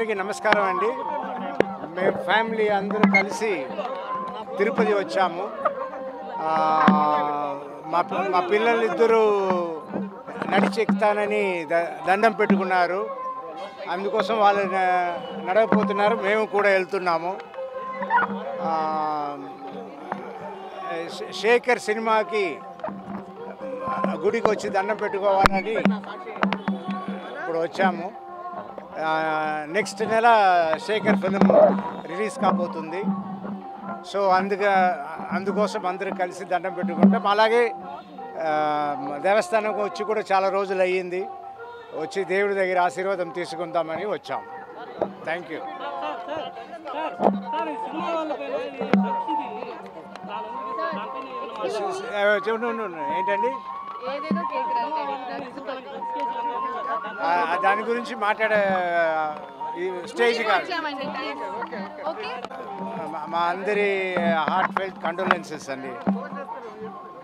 అందరికీ నమస్కారం అండి మేము ఫ్యామిలీ అందరూ కలిసి తిరుపతి వచ్చాము ఆ, మా పి- మా పిల్లలు ఇద్దరు నడిచి ఎక్కుతానని ద- దండం పెట్టుకున్నారు అందుకోసం వాళ్ళు న- నడవపోతున్నారు మేము కూడా వెళ్తున్నాము ఆ, శే- శేఖర్ సినిమాకి గుడికి వచ్చి దండం పెట్టుకోవాలని ఇప్పుడు వచ్చాము నెక్స్ట్ నెల శేఖర్ ఫిలిం రిలీజ్ కాబోతుంది సో అందుగా అందుకోసం అందరూ కలిసి దండం పెట్టుకుంటాం అలాగే ఆ, దేవస్థానంకి వచ్చి కూడా చాలా రోజులు అయ్యింది వచ్చి దేవుడి దగ్గర ఆశీర్వాదం తీసుకుందామని వచ్చాం థ్యాంక్ యూ సార్ సార్ ఈ సినిమా వాళ్ళపైన ఈ డ్రగ్స్ ఇది దానిపైన ఏమైనా ఏంటండి ఏదేదో కేక్ ఆ, ఆ దాని గురించి మాట్లాడే ఈ స్టేజ్ కాదు వచ్చామండి ఓకే మా- మా అందరి హార్ట్ ఫెల్ట్ కండోలెన్సెస్ అండి